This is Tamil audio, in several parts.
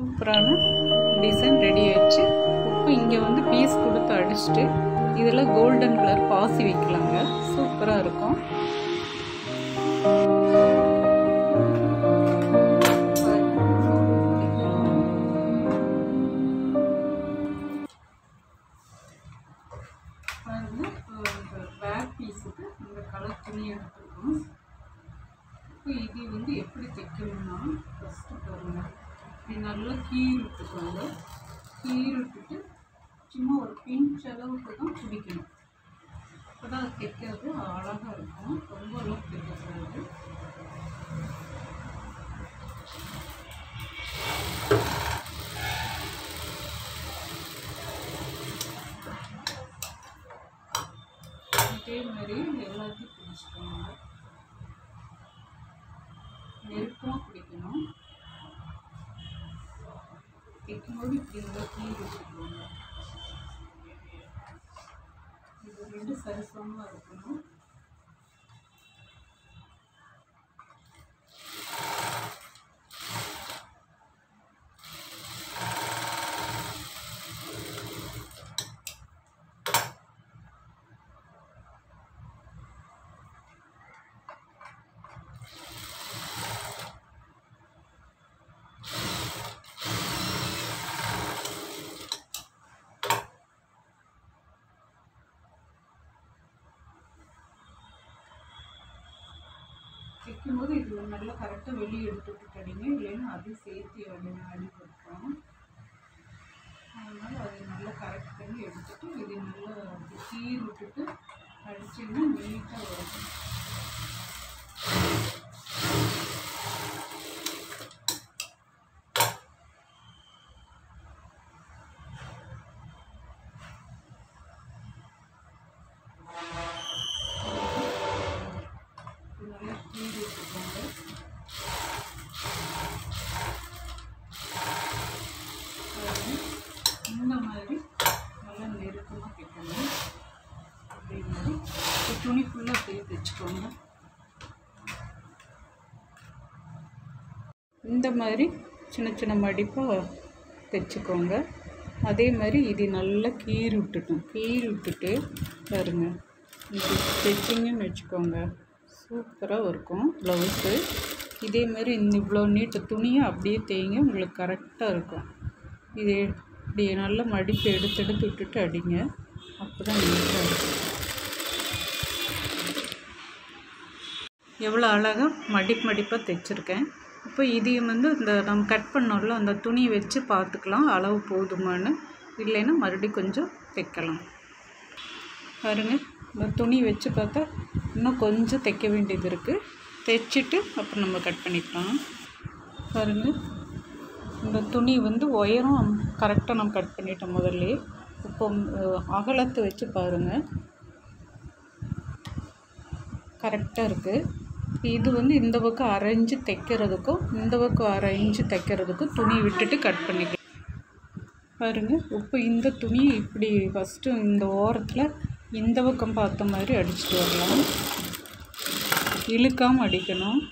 சூப்பரான டிசைன் ரெடி ஆயிடுச்சு இப்போ இங்கே வந்து பீஸ் கொடுத்து அடிச்சுட்டு இதில் கோல்டன் கலர் பாசி வைக்கலாங்க சூப்பராக இருக்கும் பேக் பீஸுக்கு இந்த கலர் துணி எடுத்துருக்கோம் இப்போ இது வந்து எப்படி தைக்கணும்னா ஃபஸ்ட்டு பாருங்க இப்படி நல்லா கீறி விட்டுக்கோங்க கீறி விட்டுட்டு சும்மா ஒரு பிஞ்ச் அளவுக்கு தான் பிடிக்கணும் அப்போ தான் அது தைக்கிறது அழகாக இருக்கும் ரொம்ப அளவுக்கு தைக்கக்கூடாது இதே மாதிரி எல்லாத்தையும் பிடிச்சிக்கோங்க நெருக்கமாக பிடிக்கணும் தைக்கும்போது இப்படி இருந்தால் கீழ் வச்சுக்கோங்க இது ரெண்டு சரிசமமாக இருக்கணும் தைக்கும்போது இது நல்லா கரெக்டாக வெளியே எடுத்துட்டு கடிங்க இல்லைன்னா அதையும் சேர்த்து அடி அடிபடுத்தும் அதனால் அதை நல்லா கரெக்ட் பண்ணி எடுத்துட்டு இது நல்லா கீர் விட்டுட்டு அடிச்சிங்கன்னா நீட்டாக வரும் நல்லா கீறி விட்டுக்கோங்க பாருங்க. இந்த மாதிரி நல்லா நெருக்கமாக தைக்கணும் அதே மாதிரி இப்போ துணி ஃபுல்லாக சேர்த்து வச்சுக்கோங்க இந்த மாதிரி சின்ன சின்ன மடிப்பாக தைச்சுக்கோங்க அதே மாதிரி இது நல்லா கீறி விட்டுட்டோம் கீறி விட்டுட்டு பாருங்க இது தைச்சிங்கன்னு வச்சுக்கோங்க சூப்பராக இருக்கும் ப்ளவுஸு இதே மாதிரி இந்த இவ்வளோ நீட்ட துணியை அப்படியே தேய்ங்க உங்களுக்கு கரெக்டாக இருக்கும் இது இப்படி நல்லா மடிப்பு எடுத்து எடுத்து விட்டுட்டு அடிங்க அப்போ தான் நீட்டாக இருக்கும் எவ்வளோ அழகாக மடிப்பு மடிப்பாக தைச்சிருக்கேன் இப்போ இதையும் வந்து இந்த நம்ம கட் பண்ணோம்ல அந்த துணி வச்சு பார்த்துக்கலாம் அளவு போதுமான்னு இல்லைன்னா மறுபடியும் கொஞ்சம் தைக்கலாம் பாருங்க இந்த துணி வச்சு பார்த்தா இன்னும் கொஞ்சம் தைக்க வேண்டியது இருக்குது தைச்சிட்டு அப்புறம் நம்ம கட் பண்ணிக்கலாம் பாருங்க இந்த துணி வந்து உயரம் கரெக்டாக நம்ம கட் பண்ணிட்டோம் முதல்ல இப்போ அஹ், அகலத்தை வச்சு பாருங்கள் கரெக்டாக இருக்குது இது வந்து இந்த பக்கம் அரைஞ்சு தைக்கிறதுக்கும் இந்த பக்கம் அரைஞ்சு தைக்கிறதுக்கும் துணி விட்டுட்டு கட் பண்ணிக்கலாம் பாருங்க இப்போ இந்த துணி இப்படி ஃபஸ்ட்டு இந்த ஓரத்தில் இந்த பக்கம் பார்த்த மாதிரி அடிச்சுட்டு வரலாம் இழுக்காமல் அடிக்கணும்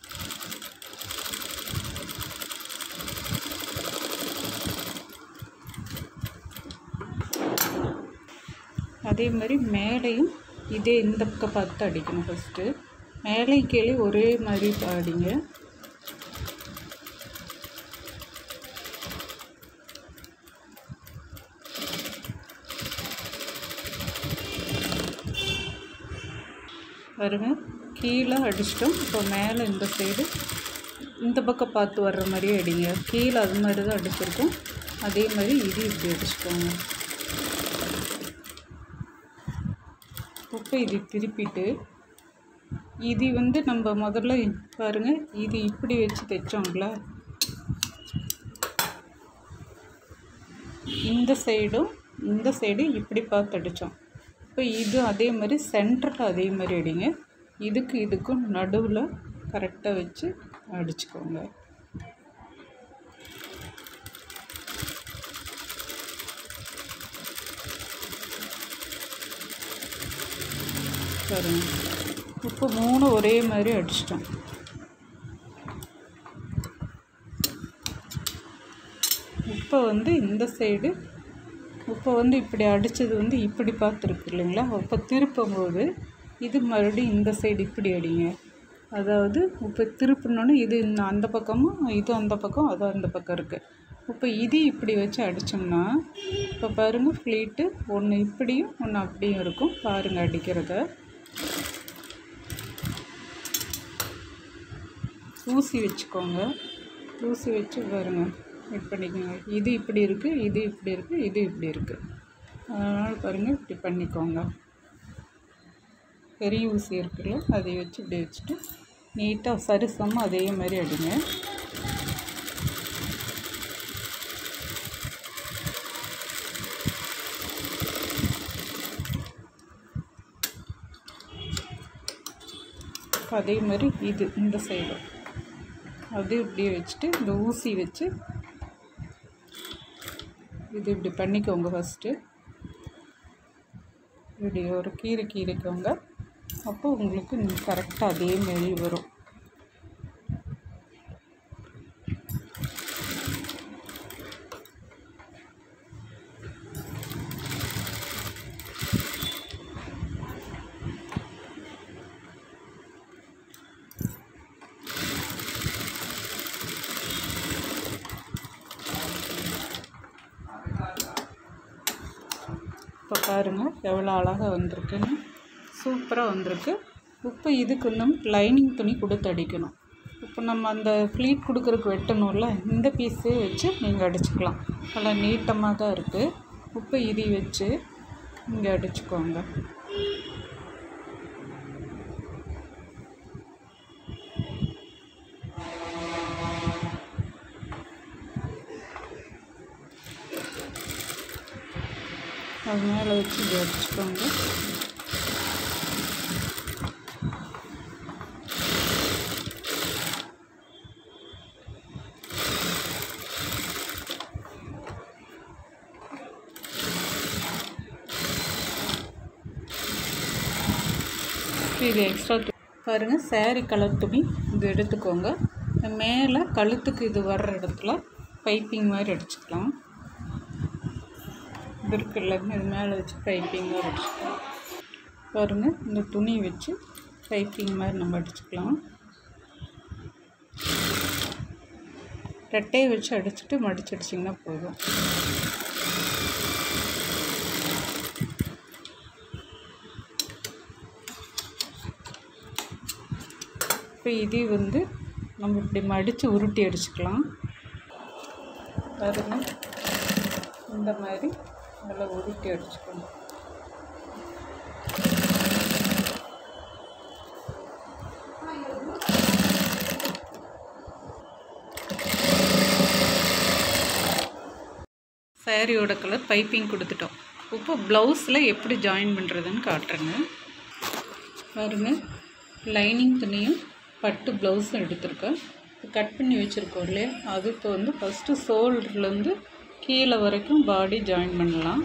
அதே மாதிரி மேலேயும் இதே இந்த பக்கம் பார்த்து அடிக்கணும் ஃபஸ்ட்டு மேலே கீழே ஒரே மாதிரி அடிங்க பாருங்க கீழே அடிச்சிட்டோம் இப்போ மேலே இந்த சைடு இந்த பக்கம் பார்த்து வர்ற மாதிரியே அடிங்க கீழே அது மாதிரி தான் அடிச்சிருக்கோம் அதே மாதிரி இது இப்படி அடிச்சுக்கோங்க இப்போ இது திருப்பிட்டு இது வந்து நம்ம முதல்ல பாருங்க இது இப்படி வச்சு தைச்சோங்களா இந்த சைடும் இந்த சைடு இப்படி பார்த்து அடித்தோம் இப்போ இது அதே மாதிரி சென்டரில் அதே மாதிரி அடிங்க இதுக்கு இதுக்கும் நடுவில் கரெக்டாக வச்சு அடிச்சுக்கோங்க பாருங்க இப்போ மூணு ஒரே மாதிரி அடிச்சிட்டோம் இப்போ வந்து இந்த சைடு இப்போ வந்து இப்படி அடித்தது வந்து இப்படி பார்த்துருக்கு இல்லைங்களா இப்போ திருப்பும் போது இது மறுபடியும் இந்த சைடு இப்படி அடிங்க அதாவது இப்போ திருப்பினோன்னே இது இந்த அந்த பக்கமும் இது அந்த பக்கம் அது அந்த பக்கம் இருக்குது இப்போ இது இப்படி வச்சு அடித்தோம்னா இப்போ பாருங்கள் ஃப்ளீட்டு ஒன்று இப்படியும் ஒன்று அப்படியும் இருக்கும் பாருங்கள் அடிக்கிறத ஊசி வச்சுக்கோங்க ஊசி வச்சு பாருங்க இது பண்ணிக்கோங்க இது இப்படி இருக்குது இது இப்படி இருக்குது இது இப்படி இருக்குது அதனால் பாருங்கள் இப்படி பண்ணிக்கோங்க பெரிய ஊசி இருக்குல்ல அதை வச்சு இப்படி வச்சுட்டு நீட்டாக சரிசமாக அதே மாதிரி அடிங்க அதே மாதிரி இது இந்த சைடு அது இப்படியே வச்சுட்டு இந்த ஊசி வச்சு இது இப்படி பண்ணிக்கோங்க ஃபஸ்ட்டு இப்படி ஒரு கீரை கீரைக்கோங்க அப்போ உங்களுக்கு கரெக்டாக அதே மாரி வரும் இப்போ பாருங்கள் எவ்வளோ அழகாக வந்திருக்குன்னு சூப்பராக வந்திருக்கு இப்போ இதுக்கு இன்னும் லைனிங் துணி கொடுத்து அடிக்கணும் இப்போ நம்ம அந்த ஃப்ளீட் கொடுக்குறதுக்கு வெட்டணும்ல இந்த பீஸே வச்சு நீங்கள் அடிச்சுக்கலாம் நல்லா நீட்டமாக தான் இருக்குது இப்போ இதை வச்சு இங்கே அடிச்சுக்கோங்க அது மேலே வச்சு இப்படி அடிச்சுக்கோங்க இது எக்ஸ்ட்ரா பாருங்கள் saree கலர் துணி இது எடுத்துக்கோங்க மேலே கழுத்துக்கு இது வர்ற இடத்துல பைப்பிங் மாதிரி அடிச்சுக்கலாம் இது இருக்குல்ல இது மேலே வச்சு பைப்பிங் மாதிரி அடிச்சுக்கலாம் பாருங்கள் இந்த துணி வச்சு பைப்பிங் மாதிரி நம்ம அடிச்சுக்கலாம் ரெட்டையை வச்சு அடிச்சுட்டு மடிச்சு அடிச்சிங்கன்னா போதும் இப்போ இது வந்து நம்ம இப்படி மடித்து உருட்டி அடிச்சுக்கலாம் பாருங்க இந்த மாதிரி நல்லா உருட்டி அடிச்சுக்கணும் சாரியோட கலர் பைப்பிங் கொடுத்துட்டோம் இப்போ ப்ளவுஸில் எப்படி ஜாயின் பண்ணுறதுன்னு காட்டுறேங்க பாருங்க லைனிங் துணியும் பட்டு ப்ளவுஸும் எடுத்திருக்கேன் கட் பண்ணி வச்சுருக்கோம் இல்லையா அது இப்போ வந்து ஃபஸ்ட்டு ஷோல்டர்லேருந்து கீழே வரைக்கும் பாடி ஜாயின் பண்ணலாம்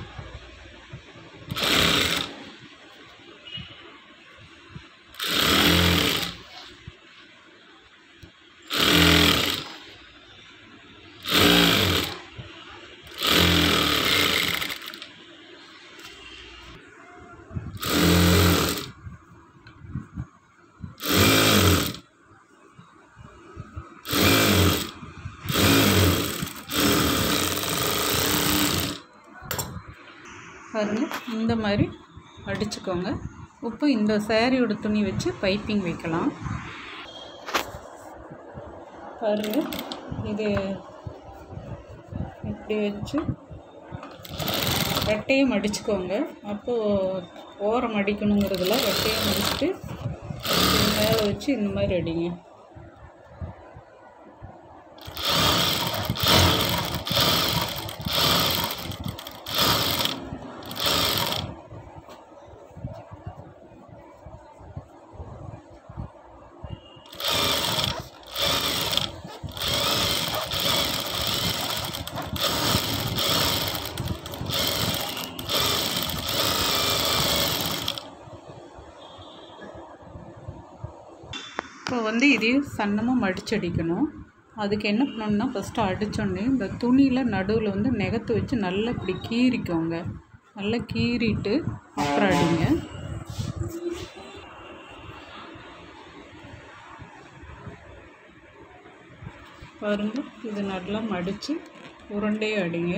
பாருங்க இந்த மாதிரி அடிச்சுக்கோங்க இப்போ இந்த சாரியோட துணி வச்சு பைப்பிங் வைக்கலாம் பாருங்க இது இப்படி வச்சு ரெட்டையும் மடிச்சுக்கோங்க அப்போது ஓரம் அடிக்கணுங்கிறதுல ரெட்டையும் மடிச்சுட்டு இது மேலே வச்சு இந்த மாதிரி அடிங்க இப்போ வந்து இதையும் சன்னமாக மடிச்சடிக்கணும் அதுக்கு என்ன பண்ணணும்னா ஃபஸ்ட்டு அடித்தோடனே இந்த துணியில் நடுவில் வந்து நெகத்தை வச்சு நல்லா இப்படி கீறிக்கோங்க நல்லா கீறிட்டு அப்புறம் அடிங்க பாருங்க இது நல்லா மடித்து உருண்டையை அடிங்க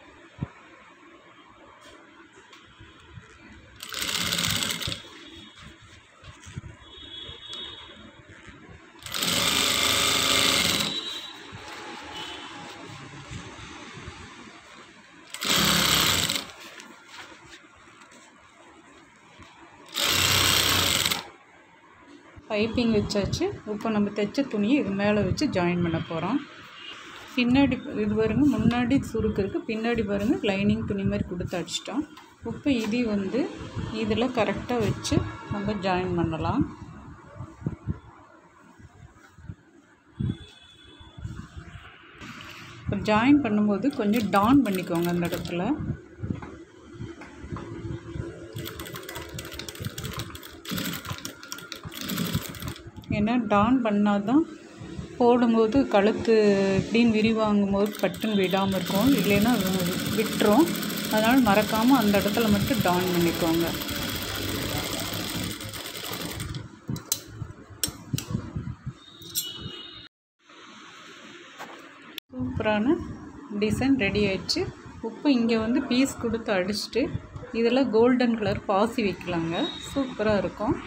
பைப்பிங் வச்சாச்சு இப்போ நம்ம தைச்ச துணியை இது மேலே வச்சு ஜாயின் பண்ண போகிறோம் பின்னாடி இது பாருங்க முன்னாடி சுருக்கு இருக்குது பின்னாடி பாருங்கள் லைனிங் துணி மாதிரி கொடுத்து அடிச்சிட்டோம் இப்போ இது வந்து இதில் கரெக்டாக வச்சு நம்ம ஜாயின் பண்ணலாம் இப்போ ஜாயின் பண்ணும்போது கொஞ்சம் டான் பண்ணிக்கோங்க அந்த இடத்துல ஏன்னா டான் பண்ணால் தான் போடும்போது கழுத்து இப்படின்னு விரிவாங்கும் போது பட்டுன்னு விடாமல் இருக்கும் இல்லைன்னா விட்டுரும் அதனால் மறக்காமல் அந்த இடத்துல மட்டும் டான் பண்ணிக்கோங்க சூப்பரான டிசைன் ரெடி ஆயிடுச்சு இப்போ இங்கே வந்து பீஸ் கொடுத்து அடிச்சுட்டு இதில் கோல்டன் கலர் பாசி வைக்கலாங்க சூப்பராக இருக்கும்